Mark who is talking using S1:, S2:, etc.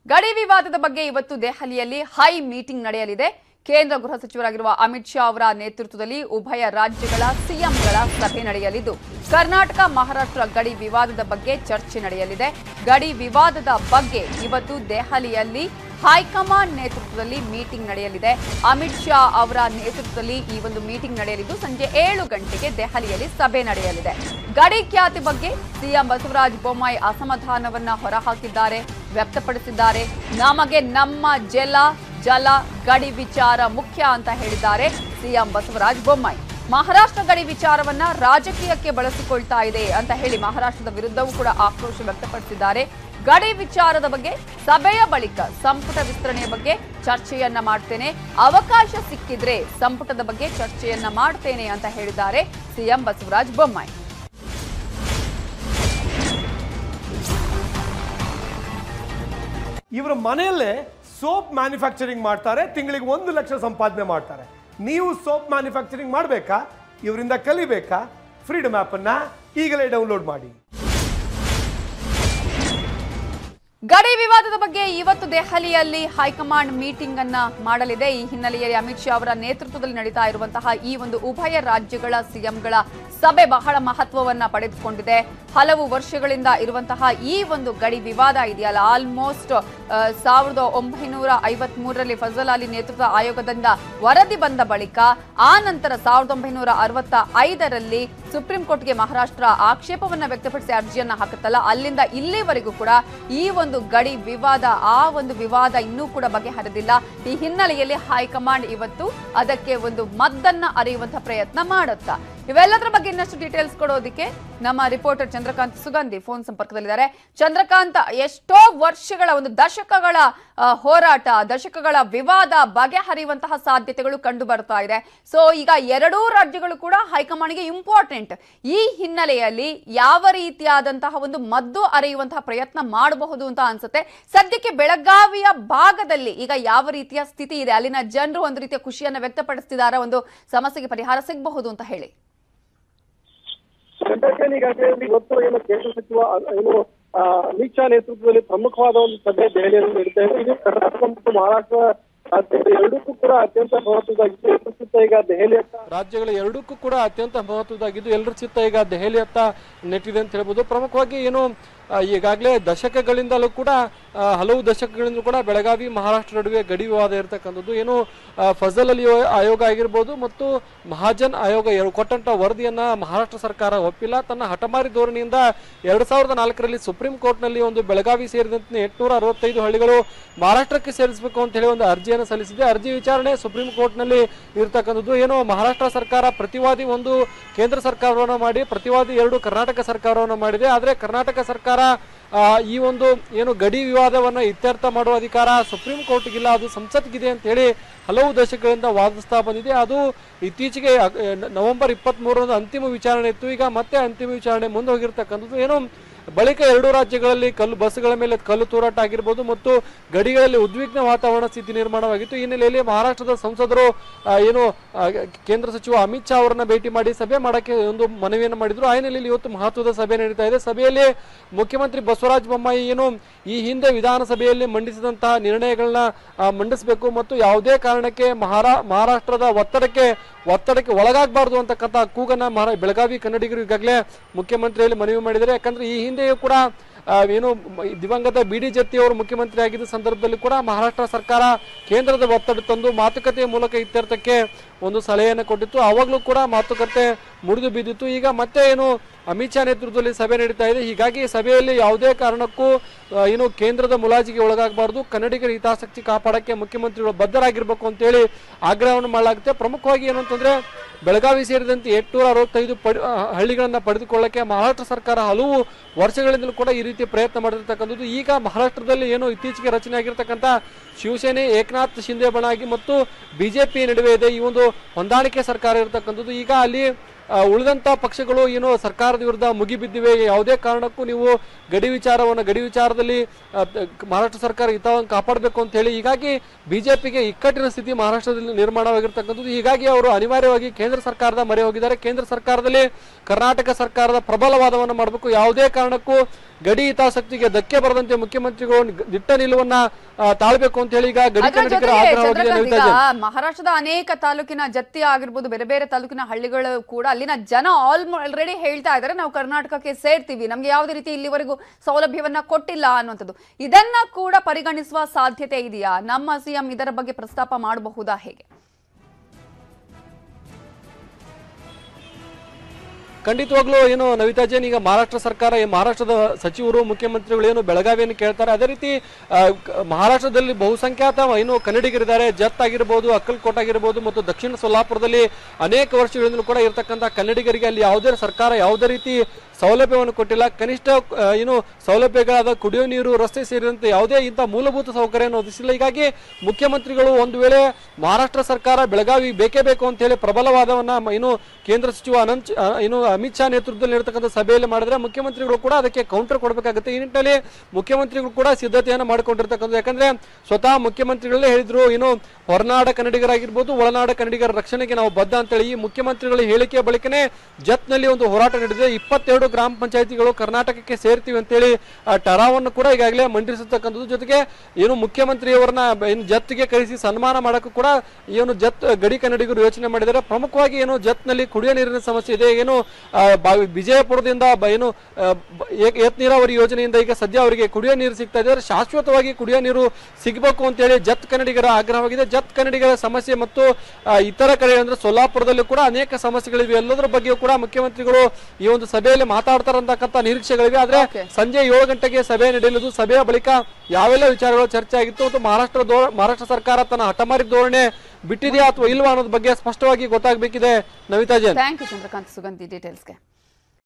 S1: ಗಡಿ ವಿವಾದದ ಬಗ್ಗೆ ಇವತ್ತು ದೆಹಲಿಯಲ್ಲಿ ಹೈ ಮೀಟಿಂಗ್ ನಡೆಯಲಿದೆ ಕೇಂದ್ರ ಗೃಹ ಸಚಿವರಾಗಿರುವ ಅಮಿತ್ ಶಾ ಅವರ ನೇತೃತ್ವದಲ್ಲಿ ಉಭಯ ರಾಜ್ಯಗಳ ಸಿಎಂಗಳ ಸಭೆ ನಡೆಯಲಿದ್ದು ಕರ್ನಾಟಕ ಮಹಾರಾಷ್ಟ್ರ ಗಡಿ ವಿವಾದದ ಬಗ್ಗೆ ಚರ್ಚೆ ನಡೆಯಲಿದೆ ಗಡಿ ವಿವಾದದ ಬಗ್ಗೆ ಇವತ್ತು ದೆಹಲಿಯಲ್ಲಿ ಹೈಕಮಾಂಡ್ ನೇತೃತ್ವದಲ್ಲಿ ಮೀಟಿಂಗ್ ನಡೆಯಲಿದೆ ಅಮಿತ್ ಶಾ ಅವರ ನೇತೃತ್ವದಲ್ಲಿ ಈ ಒಂದು ಮೀಟಿಂಗ್ ನಡೆಯಲಿದ್ದು ಸಂಜೆ ಏಳು ಗಂಟೆಗೆ ದೆಹಲಿಯಲ್ಲಿ ಸಭೆ ನಡೆಯಲಿದೆ ಗಡಿ ಖ್ಯಾತಿ ಬಗ್ಗೆ ಸಿಎಂ ಬಸವರಾಜ ಬೊಮ್ಮಾಯಿ ಅಸಮಾಧಾನವನ್ನ ಹೊರಹಾಕಿದ್ದಾರೆ ವ್ಯಕ್ತಪಡಿಸಿದ್ದಾರೆ ನಮಗೆ ನಮ್ಮ ಜಲ ಜಲ ಗಡಿ ವಿಚಾರ ಮುಖ್ಯ ಅಂತ ಹೇಳಿದ್ದಾರೆ ಸಿಎಂ ಬಸವರಾಜ ಬೊಮ್ಮಾಯಿ ಮಹಾರಾಷ್ಟ್ರ ಗಡಿ ವಿಚಾರವನ್ನ ರಾಜಕೀಯಕ್ಕೆ ಬಳಸಿಕೊಳ್ತಾ ಇದೆ ಅಂತ ಹೇಳಿ ಮಹಾರಾಷ್ಟ್ರದ ವಿರುದ್ಧವೂ ಕೂಡ ಆಕ್ರೋಶ ವ್ಯಕ್ತಪಡಿಸಿದ್ದಾರೆ ಗಡಿ ವಿಚಾರದ ಬಗ್ಗೆ ಸಭೆಯ ಬಳಿಕ ಸಂಪುಟ ವಿಸ್ತರಣೆಯ ಬಗ್ಗೆ ಚರ್ಚೆಯನ್ನ ಮಾಡ್ತೇನೆ ಅವಕಾಶ ಸಿಕ್ಕಿದ್ರೆ ಸಂಪುಟದ ಬಗ್ಗೆ ಚರ್ಚೆಯನ್ನ ಮಾಡ್ತೇನೆ ಅಂತ ಹೇಳಿದ್ದಾರೆ ಸಿಎಂ ಬಸವರಾಜ ಬೊಮ್ಮಾಯಿ
S2: ಇವರ ಮನೆಯಲ್ಲೇ ಸೋಪ್ ಮ್ಯಾನುಫ್ಯಾಕ್ಚರಿಂಗ್ ಮಾಡ್ತಾರೆ ತಿಂಗಳಿಗೆ ಒಂದು ಲಕ್ಷ ಸಂಪಾದನೆ ಮಾಡ್ತಾರೆ ನೀವು ಸೋಪ್ ಮ್ಯಾನುಫ್ಯಾಕ್ಚರಿಂಗ್ ಮಾಡಬೇಕಾ ಇವರಿಂದ ಕಲಿಬೇಕಾ ಫ್ರೀಡಮ್ ಆ್ಯಪನ್ನು ಈಗಲೇ ಡೌನ್ಲೋಡ್ ಮಾಡಿ
S1: ಗಡಿ ವಿವಾದದ ಬಗ್ಗೆ ಇವತ್ತು ದೆಹಲಿಯಲ್ಲಿ ಹೈಕಮಾಂಡ್ ಮೀಟಿಂಗ್ ಅನ್ನ ಮಾಡಲಿದೆ ಈ ಹಿನ್ನೆಲೆಯಲ್ಲಿ ಅಮಿತ್ ಶಾ ಅವರ ನೇತೃತ್ವದಲ್ಲಿ ನಡೀತಾ ಇರುವಂತಹ ಈ ಒಂದು ಉಭಯ ರಾಜ್ಯಗಳ ಸಿಎಂಗಳ ಸಭೆ ಬಹಳ ಮಹತ್ವವನ್ನ ಪಡೆದುಕೊಂಡಿದೆ ಹಲವು ವರ್ಷಗಳಿಂದ ಇರುವಂತಹ ಈ ಒಂದು ಗಡಿ ವಿವಾದ ಇದೆಯಲ್ಲ ಆಲ್ಮೋಸ್ಟ್ ಸಾವಿರದ ಒಂಬೈನೂರ ಐವತ್ ಮೂರರಲ್ಲಿ ಫಜಲ್ ಅಲಿ ನೇತೃತ್ವ ಆಯೋಗದಿಂದ ವರದಿ ಬಂದ ಬಳಿಕ ಆ ನಂತರ ಸಾವಿರದ ಒಂಬೈನೂರ ಅರವತ್ತ ಐದರಲ್ಲಿ ಸುಪ್ರೀಂ ಕೋರ್ಟ್ಗೆ ಮಹಾರಾಷ್ಟ್ರ ಆಕ್ಷೇಪವನ್ನ ವ್ಯಕ್ತಪಡಿಸಿ ಅರ್ಜಿಯನ್ನ ಹಾಕುತ್ತಲ್ಲ ಅಲ್ಲಿಂದ ಇಲ್ಲಿವರೆಗೂ ಕೂಡ ಈ ಒಂದು ಗಡಿ ವಿವಾದ ಆ ಒಂದು ವಿವಾದ ಇನ್ನೂ ಕೂಡ ಬಗೆಹರಿದಿಲ್ಲ ಈ ಹಿನ್ನೆಲೆಯಲ್ಲಿ ಹೈಕಮಾಂಡ್ ಇವತ್ತು ಅದಕ್ಕೆ ಒಂದು ಮದ್ದನ್ನ ಅರಿಯುವಂತಹ ಪ್ರಯತ್ನ ಮಾಡುತ್ತಾ ಇವೆಲ್ಲದರ ಬಗ್ಗೆ ಇನ್ನಷ್ಟು ಡೀಟೇಲ್ಸ್ ಕೊಡೋದಕ್ಕೆ ನಮ್ಮ ರಿಪೋರ್ಟರ್ ಚಂದ್ರಕಾಂತ್ ಸುಗಂಧಿ ಫೋನ್ ಸಂಪರ್ಕದಲ್ಲಿದ್ದಾರೆ ಚಂದ್ರಕಾಂತ್ ಎಷ್ಟೋ ವರ್ಷಗಳ ಒಂದು ದಶಕಗಳ ಆ, ಹೋರಾಟ ದಶಕಗಳ ವಿವಾದ ಬಗೆಹರಿಯುವಂತಹ ಸಾಧ್ಯತೆಗಳು ಕಂಡು ಬರ್ತಾ ಇದೆ ಸೊ ಈಗ ಎರಡೂ ರಾಜ್ಯಗಳು ಕೂಡ ಹೈಕಮಾಂಡ್ಗೆ ಇಂಪಾರ್ಟೆಂಟ್ ಈ ಹಿನ್ನೆಲೆಯಲ್ಲಿ ಯಾವ ರೀತಿಯಾದಂತಹ ಒಂದು ಮದ್ದು ಅರಿಯುವಂತಹ ಪ್ರಯತ್ನ ಮಾಡಬಹುದು ಅಂತ ಅನ್ಸುತ್ತೆ ಸದ್ಯಕ್ಕೆ ಬೆಳಗಾವಿಯ ಭಾಗದಲ್ಲಿ ಈಗ ಯಾವ ರೀತಿಯ ಸ್ಥಿತಿ ಇದೆ ಅಲ್ಲಿನ ಜನರು ಒಂದು ರೀತಿಯ ಖುಷಿಯನ್ನ ವ್ಯಕ್ತಪಡಿಸ್ತಿದ್ದಾರೆ ಒಂದು ಸಮಸ್ಯೆಗೆ ಪರಿಹಾರ ಸಿಗಬಹುದು ಅಂತ ಹೇಳಿ
S3: ಚಂದ್ರಕಾಂತ್ ಈಗಾಗಲೇ ಇವತ್ತು ಏನು ಕೇಂದ್ರ ಸಚಿವ ಅ- ಏನು ಆ, ಅಮಿತ್ ಶಾ ನೇತೃತ್ವದಲ್ಲಿ ಪ್ರಮುಖವಾದ ಒಂದು ಸಭೆ ದೆಹಲಿಯಲ್ಲಿ ನಡೀತಾ ಇದೆ ಇದು ಕರ್ನಾಟಕ ಮತ್ತು ಮಹಾರಾಷ್ಟ್ರ ರಾಜ್ಯಗಳು ಎರಡಕ್ಕೂ ಕೂಡ ಅತ್ಯಂತ ಮಹತ್ವದಾಗಿದ್ದು ಎಲ್ಲರ ಚಿತ್ತ ಈಗ ದೆಹಲಿಯತ್ತ
S4: ರಾಜ್ಯಗಳ ಎರಡಕ್ಕೂ ಕೂಡ ಅತ್ಯಂತ ಮಹತ್ವದಾಗಿದ್ದು ಎಲ್ಲರ ಚಿತ್ತ ಈಗ ದೆಹಲಿಯತ್ತ ನೆಟ್ಟಿದೆ ಅಂತ ಹೇಳ್ಬೋದು ಪ್ರಮುಖವಾಗಿ ಏನು ಆ, ಈಗಾಗಲೇ ದಶಕಗಳಿಂದಲೂ ಕೂಡ ಆ, ಹಲವು ದಶಕಗಳಿಂದ ಕೂಡ ಬೆಳಗಾವಿ ಮಹಾರಾಷ್ಟ್ರ ನಡುವೆ ಗಡಿ ವಿವಾದ ಇರತಕ್ಕಂಥದ್ದು ಏನು ಆ, ಫಜಲ್ ಅಲಿ ಆಯೋಗ ಆಗಿರ್ಬೋದು ಮತ್ತು ಮಹಾಜನ್ ಆಯೋಗ ಎರಡು ಕೊಟ್ಟಂತ ವರದಿಯನ್ನ ಮಹಾರಾಷ್ಟ್ರ ಸರ್ಕಾರ ಒಪ್ಪಿಲ್ಲ ತನ್ನ ಹಠಮಾರಿ ಧೋರಣೆಯಿಂದ ಎರಡ್ ಸಾವಿರದ ನಾಲ್ಕರಲ್ಲಿ ಸುಪ್ರೀಂ ಕೋರ್ಟ್ನಲ್ಲಿ ಒಂದು ಬೆಳಗಾವಿ ಸೇರಿದಂತೆ ಎಂಟುನೂರ ಅರವತ್ತೈದು ಹಳ್ಳಿಗಳು ಮಹಾರಾಷ್ಟ್ರಕ್ಕೆ ಸೇರಿಸಬೇಕು ಅಂತ ಹೇಳಿ ಒಂದು ಅರ್ಜಿಯನ್ನು ಸಲ್ಲಿಸಿದೆ ಅರ್ಜಿ ವಿಚಾರಣೆ ಸುಪ್ರೀಂ ಕೋರ್ಟ್ನಲ್ಲಿ ಇರತಕ್ಕಂಥದ್ದು ಏನು ಮಹಾರಾಷ್ಟ್ರ ಸರ್ಕಾರ ಪ್ರತಿವಾದಿ ಒಂದು ಕೇಂದ್ರ ಸರ್ಕಾರವನ್ನು ಮಾಡಿ ಪ್ರತಿವಾದಿ ಎರಡು ಕರ್ನಾಟಕ ಸರ್ಕಾರವನ್ನು ಮಾಡಿದೆ ಆದರೆ ಕರ್ನಾಟಕ ಸರ್ಕಾರ ಆ, ಈ ಒಂದು ಏನು ಗಡಿ ವಿವಾದವನ್ನ ಇತ್ಯರ್ಥ ಮಾಡುವ ಅಧಿಕಾರ ಸುಪ್ರೀಂ ಕೋರ್ಟ್ಗಿಲ್ಲ ಅದು ಸಂಸತ್ಗಿದೆ ಅಂತ ಹೇಳಿ ಹಲವು ದಶಕಗಳಿಂದ ವಾದಿಸ್ತಾ ಬಂದಿದೆ ಅದು ಇತ್ತೀಚೆಗೆ ಅಗ್- ನ- ನವೆಂಬರ್ ಇಪ್ಪತ್ತ್ ಮೂರರಂದು ಅಂತಿಮ ವಿಚಾರಣೆ ಇತ್ತು ಈಗ ಮತ್ತೆ ಅಂತಿಮ ವಿಚಾರಣೆ ಮುಂದೆ ಹೋಗಿರ್ತಕ್ಕಂಥದ್ದು ಏನು ಬಳಿಕ ಎರಡು ರಾಜ್ಯಗಳಲ್ಲಿ ಕಲ್ಲು ಬಸ್ಗಳ ಮೇಲೆ ಕಲ್ಲು ತೂರಾಟ ಆಗಿರ್ಬೋದು ಮತ್ತು ಗಡಿಗಳಲ್ಲಿ ಉದ್ವಿಗ್ನ ವಾತಾವರಣ ಸ್ಥಿತಿ ನಿರ್ಮಾಣವಾಗಿತ್ತು ಈ ಹಿನ್ನೆಲೆಯಲ್ಲಿ ಮಹಾರಾಷ್ಟ್ರದ ಸಂಸದರು ಆ, ಏನು ಆ, ಕೇಂದ್ರ ಸಚಿವ ಅಮಿತ್ ಶಾ ಅವರನ್ನ ಭೇಟಿ ಮಾಡಿ ಸಭೆ ಮಾಡಕ್ಕೆ ಒಂದು ಮನವಿಯನ್ನು ಮಾಡಿದ್ರು ಆ ಹಿನ್ನೆಲೆಯಲ್ಲಿ ಇವತ್ತು ಮಹತ್ವದ ಸಭೆ ನಡೀತಾ ಇದೆ ಸಭೆಯಲ್ಲಿ ಮುಖ್ಯಮಂತ್ರಿ ಬಸವರಾಜ ಬೊಮ್ಮಾಯಿ ಏನು ಈ ಹಿಂದೆ ವಿಧಾನಸಭೆಯಲ್ಲಿ ಮಂಡಿಸಿದಂತಹ ನಿರ್ಣಯಗಳನ್ನ ಆ, ಮಂಡಿಸಬೇಕು ಮತ್ತು ಯಾವುದೇ ಕಾರಣಕ್ಕೆ ಮಹಾರಾ ಮಹಾರಾಷ್ಟ್ರದ ಒತ್ತಡಕ್ಕೆ ಒತ್ತಡಕ್ಕೆ ಒಳಗಾಗಬಾರ್ದು ಅಂತಕ್ಕಂಥ ಕೂಗನ್ನ ಮಹಾರಾ ಬೆಳಗಾವಿ ಕನ್ನಡಿಗರು ಈಗಾಗಲೇ ಮುಖ್ಯಮಂತ್ರಿಯಲ್ಲಿ ಮನವಿ ಮಾಡಿದ್ದಾರೆ ಯಾಕಂದ್ರೆ ಈ ಹಿಂದೆಯೂ ಕೂಡ ಆ, ಏನು ಮ- ದಿವಂಗತ ಬಿ ಡಿ ಜತ್ತಿ ಅವರು ಮುಖ್ಯಮಂತ್ರಿ ಆಗಿದ್ದ ಸಂದರ್ಭದಲ್ಲಿ ಕೂಡ ಮಹಾರಾಷ್ಟ್ರ ಸರ್ಕಾರ ಕೇಂದ್ರದ ಒತ್ತಡ ತಂದು ಮಾತುಕತೆಯ ಮೂಲಕ ಇತ್ಯರ್ಥಕ್ಕೆ ಒಂದು ಸಲಹೆಯನ್ನು ಕೊಟ್ಟಿತ್ತು ಆವಾಗಲೂ ಕೂಡ ಮಾತುಕತೆ ಮುರಿದು ಬಿದ್ದಿತ್ತು ಈಗ ಮತ್ತೆ ಏನು ಅಮಿತ್ ಶಾ ನೇತೃತ್ವದಲ್ಲಿ ಸಭೆ ನಡೀತಾ ಇದೆ ಹೀಗಾಗಿ ಸಭೆಯಲ್ಲಿ ಯಾವುದೇ ಕಾರಣಕ್ಕೂ ಆ, ಏನು ಕೇಂದ್ರದ ಮುಲಾಜಿಗೆ ಒಳಗಾಗಬಾರ್ದು ಕನ್ನಡಿಗರ ಹಿತಾಸಕ್ತಿ ಕಾಪಾಡಕ್ಕೆ ಮುಖ್ಯಮಂತ್ರಿಗಳು ಬದ್ಧರಾಗಿರ್ಬೇಕು ಅಂತೇಳಿ ಆಗ್ರಹವನ್ನು ಮಾಡಲಾಗುತ್ತೆ ಪ್ರಮುಖವಾಗಿ ಏನು ಅಂತಂದ್ರೆ ಬೆಳಗಾವಿ ಸೇರಿದಂತೆ ಎಂಟುನೂರ ಅರವತ್ತೈದು ಪಡಿ ಆ, ಹಳ್ಳಿಗಳನ್ನ ಪಡೆದುಕೊಳ್ಳಕ್ಕೆ ಮಹಾರಾಷ್ಟ್ರ ಸರ್ಕಾರ ಹಲವು ವರ್ಷಗಳಿಂದಲೂ ಕೂಡ ಈ ರೀತಿ ಪ್ರಯತ್ನ ಮಾಡಿರ್ತಕ್ಕಂಥದ್ದು ಈಗ ಮಹಾರಾಷ್ಟ್ರದಲ್ಲಿ ಏನು ಇತ್ತೀಚೆಗೆ ರಚನೆ ಆಗಿರ್ತಕ್ಕಂಥ ಶಿವಸೇನೆ ಏಕನಾಥ್ ಶಿಂದೆ ಬಣ ಆಗಿ ಮತ್ತು ಬಿಜೆಪಿ ನಡುವೆ ಇದೆ ಈ ಒಂದು ಹೊಂದಾಣಿಕೆ ಸರ್ಕಾರ ಇರತಕ್ಕಂಥದ್ದು ಈಗ ಅಲ್ಲಿ ಆ, ಉಳಿದಂತ ಪಕ್ಷಗಳು ಏನು ಸರ್ಕಾರದ ವಿರುದ್ಧ ಮುಗಿಬಿದ್ದಿವೆ ಯಾವುದೇ ಕಾರಣಕ್ಕೂ ನೀವು ಗಡಿ ವಿಚಾರವನ್ನು ಗಡಿ ವಿಚಾರದಲ್ಲಿ ಆ, ತ- ಮಹಾರಾಷ್ಟ್ರ ಸರ್ಕಾರ ಹಿತವನ್ನು ಕಾಪಾಡಬೇಕು ಅಂತ ಹೇಳಿ ಹೀಗಾಗಿ ಬಿಜೆಪಿಗೆ ಇಕ್ಕಟ್ಟಿನ ಸ್ಥಿತಿ ಮಹಾರಾಷ್ಟ್ರದಲ್ಲಿ ನಿರ್ಮಾಣವಾಗಿರ್ತಕ್ಕಂಥದ್ದು ಹೀಗಾಗಿ ಅವರು ಅನಿವಾರ್ಯವಾಗಿ ಕೇಂದ್ರ ಸರ್ಕಾರದ ಮೊರೆ ಹೋಗಿದ್ದಾರೆ ಕೇಂದ್ರ ಸರ್ಕಾರದಲ್ಲಿ ಕರ್ನಾಟಕ ಸರ್ಕಾರದ ಪ್ರಬಲ ವಾದವನ್ನು ಮಾಡಬೇಕು ಯಾವುದೇ ಕಾರಣಕ್ಕೂ ಗಡಿ ಹಿತಾಸಕ್ತಿಗೆ ಧಕ್ಕೆ ಬರದಂತೆ ಮುಖ್ಯಮಂತ್ರಿಗಳು ಗ- ದಿಟ್ಟ ನಿಲುವನ್ನ ಆ, ತಾಳ್ಬೇಕು ಅಂತ ಹೇಳಿ ಈಗ ಗಡಿ
S1: ಅದರ
S4: ಕನ್ನಡಿಗರ
S1: ಜೊತೆಗೆ
S4: ಆಗ್ರಹವಾಗಿದೆ
S1: ಚಂದ್ರಕಾಂತ್
S4: ನಮಿತಾ
S1: ಈಗ
S4: ಜೈನ್.
S1: ಮಹಾರಾಷ್ಟ್ರದ ಅನೇಕ ತಾಲೂಕಿನ ಜತ್ತಿ ಆಗಿರ್ಬೋದು ಬೇರೆ ಬೇರೆ ತಾಲೂಕಿನ ಹಳ್ಳಿಗಳು ಕೂಡ ಅಲ್ಲಿನ ಜನ ಆಲ್ಮೋ ಆಲ್ರೆಡಿ ಹೇಳ್ತಾ ಇದ್ದಾರೆ ನಾವು ಕರ್ನಾಟಕಕ್ಕೆ ಸೇರ್ತೀವಿ ನಮ್ಗೆ ಯಾವುದೇ ರೀತಿ ಇಲ್ಲಿವರೆಗೂ ಸೌಲಭ್ಯವನ್ನ ಕೊಟ್ಟಿಲ್ಲ ಅನ್ನುವಂಥದ್ದು ಇದನ್ನ ಕೂಡ ಪರಿಗಣಿಸುವ ಸಾಧ್ಯತೆ ಇದೆಯಾ ನಮ್ಮ ಸಿಎಂ ಇದರ ಬಗ್ಗೆ ಪ್ರಸ್ತಾಪ ಮಾಡಬಹುದಾ ಹೇಗೆ
S4: ಖಂಡಿತವಾಗ್ಲೂ ಏನು ನವಿತಾ ಜೈನ್ ಈಗ ಮಹಾರಾಷ್ಟ್ರ ಸರ್ಕಾರ ಈ ಮಹಾರಾಷ್ಟ್ರದ ಸಚಿವರು ಮುಖ್ಯಮಂತ್ರಿಗಳು ಏನು ಬೆಳಗಾವಿಯನ್ನು ಕೇಳ್ತಾರೆ ಅದೇ ರೀತಿ ಆ, ಕ- ಮಹಾರಾಷ್ಟ್ರದಲ್ಲಿ ಬಹುಸಂಖ್ಯಾತ ಏನು ಕನ್ನಡಿಗರಿದ್ದಾರೆ ಜತ್ ಆಗಿರ್ಬೋದು ಅಕ್ಕಲ್ಕೋಟ್ ಆಗಿರ್ಬೋದು ಮತ್ತು ದಕ್ಷಿಣ ಸೊಲ್ಲಾಪುರದಲ್ಲಿ ಅನೇಕ ವರ್ಷಗಳಿಂದಲೂ ಕೂಡ ಇರತಕ್ಕಂಥ ಕನ್ನಡಿಗರಿಗೆ ಅಲ್ಲಿ ಯಾವುದೇ ಸರ್ಕಾರ ಯಾವುದೇ ರೀತಿ ಸೌಲಭ್ಯವನ್ನು ಕೊಟ್ಟಿಲ್ಲ ಕನಿಷ್ಠ ಆ, ಏನು ಸೌಲಭ್ಯಗಳಾದ ಕುಡಿಯೋ ನೀರು ರಸ್ತೆ ಸೇರಿದಂತೆ ಯಾವುದೇ ಇಂಥ ಮೂಲಭೂತ ಸೌಕರ್ಯವನ್ನು ಒದಗಿಸಿಲ್ಲ ಹೀಗಾಗಿ ಮುಖ್ಯಮಂತ್ರಿಗಳು ಒಂದು ವೇಳೆ ಮಹಾರಾಷ್ಟ್ರ ಸರ್ಕಾರ ಬೆಳಗಾವಿ ಬೇಕೇ ಬೇಕು ಅಂತ ಹೇಳಿ ಪ್ರಬಲ ವಾದವನ್ನ ಮ- ಏನು ಕೇಂದ್ರ ಸಚಿವ ಅನಂತ್ ಆ, ಏನು ಅಮಿತ್ ಶಾ ನೇತೃತ್ವದಲ್ಲಿ ಇರತಕ್ಕಂಥ ಸಭೆಯಲ್ಲಿ ಮಾಡಿದ್ರೆ ಮುಖ್ಯಮಂತ್ರಿಗಳು ಕೂಡ ಅದಕ್ಕೆ ಕೌಂಟರ್ ಕೊಡಬೇಕಾಗುತ್ತೆ ಈ ನಿಟ್ಟಿನಲ್ಲಿ ಮುಖ್ಯಮಂತ್ರಿಗಳು ಕೂಡ ಸಿದ್ಧತೆಯನ್ನು ಮಾಡಿಕೊಂಡಿರ್ತಕ್ಕಂಥ ಯಾಕಂದ್ರೆ ಸ್ವತಃ ಮುಖ್ಯಮಂತ್ರಿಗಳೇ ಹೇಳಿದ್ರು ಏನು ಹೊರನಾಡ ಕನ್ನಡಿಗರಾಗಿರ್ಬೋದು ಒಳನಾಡ ಕನ್ನಡಿಗರ ರಕ್ಷಣೆಗೆ ನಾವು ಬದ್ಧ ಅಂತೇಳಿ ಈ ಮುಖ್ಯಮಂತ್ರಿಗಳ ಹೇಳಿಕೆಯ ಬಳಿಕನೇ ಜತ್ನಲ್ಲಿ ಒಂದು ಹೋರಾಟ ನಡೆದಿದೆ ಇಪ್ಪತ್ತೆರಡು ಗ್ರಾಮ ಪಂಚಾಯತಿಗಳು ಕರ್ನಾಟಕಕ್ಕೆ ಸೇರ್ತೀವಿ ಅಂತೇಳಿ ಆ ಟರಾವನ್ನು ಕೂಡ ಈಗಾಗಲೇ ಮಂಡಿಸಿರ್ತಕ್ಕಂಥದ್ದು ಜೊತೆಗೆ ಏನು ಮುಖ್ಯಮಂತ್ರಿಯವರನ್ನ ಬ- ಏನು ಜತ್ಗೆ ಕರೆಸಿ ಸನ್ಮಾನ ಮಾಡಕ್ಕೂ ಕೂಡ ಏನು ಜತ್ ಗಡಿ ಕನ್ನಡಿಗರು ಯೋಚನೆ ಮಾಡಿದ್ದಾರೆ ಪ್ರಮುಖವಾಗಿ ಏನು ಜತ್ನಲ್ಲಿ ಕುಡಿಯೋ ನೀರಿನ ಸಮಸ್ಯೆ ಇದೆ ಏನು ಆ, ಬಾ- ವಿಜಯಪುರದಿಂದ ಬ- ಏನು ಆ, ಬ- ಏಕ- ಏತ ನೀರಾವರಿ ಯೋಜನೆಯಿಂದ ಈಗ ಸದ್ಯ ಅವರಿಗೆ ಕುಡಿಯೋ ನೀರು ಸಿಗ್ತಾ ಇದೆ ಆದ್ರೆ ಶಾಶ್ವತವಾಗಿ ಕುಡಿಯೋ ನೀರು ಸಿಗಬೇಕು ಅಂತೇಳಿ ಜತ್ ಕನ್ನಡಿಗರ ಆಗ್ರಹವಾಗಿದೆ ಜತ್ ಕನ್ನಡಿಗರ ಸಮಸ್ಯೆ ಮತ್ತು ಆ, ಇತರ ಕಡೆ ಅಂದ್ರೆ ಸೊಲ್ಲಾಪುರದಲ್ಲೂ ಕೂಡ ಅನೇಕ ಸಮಸ್ಯೆಗಳಿವೆ ಎಲ್ಲದರ ಬಗ್ಗೆಯೂ ಕೂಡ ಮುಖ್ಯಮಂತ್ರಿಗಳು ಈ ಒಂದು ಸಭೆಯಲ್ಲಿ ಮಾತಾಡ್ತಾರಂತಕ್ಕಂಥ ನಿರೀಕ್ಷೆಗಳಿವೆ ಆದ್ರೆ
S1: Okay.
S4: ಸಂಜೆ ಏಳು ಗಂಟೆಗೆ ಸಭೆ ನಡೆಯಲಿದ್ದು ಸಭೆಯ ಬಳಿಕ ಯಾವೆಲ್ಲ ವಿಚಾರಗಳು ಚರ್ಚೆ ಆಗಿತ್ತು ಮತ್ತು ಮಹಾರಾಷ್ಟ್ರ ಧೋ- ಮಹಾರಾಷ್ಟ್ರ ಸರ್ಕಾರ ತನ್ನ ಹಠಮಾರಿ ಧೋರಣೆ ಬಿಟ್ಟಿದೆಯಾ ಅಥವಾ ಇಲ್ವಾ ಅನ್ನೋದ್ರ ಬಗ್ಗೆ ಸ್ಪಷ್ಟವಾಗಿ ಗೊತ್ತಾಗಬೇಕಿದೆ ನವಿತಾ ಜೈನ್
S1: ಥ್ಯಾಂಕ್ ಯು ಚಂದ್ರಕಾಂತ್ ಸುಗಂಧಿ ಡೀಟೇಲ್ಸ್ಗೆ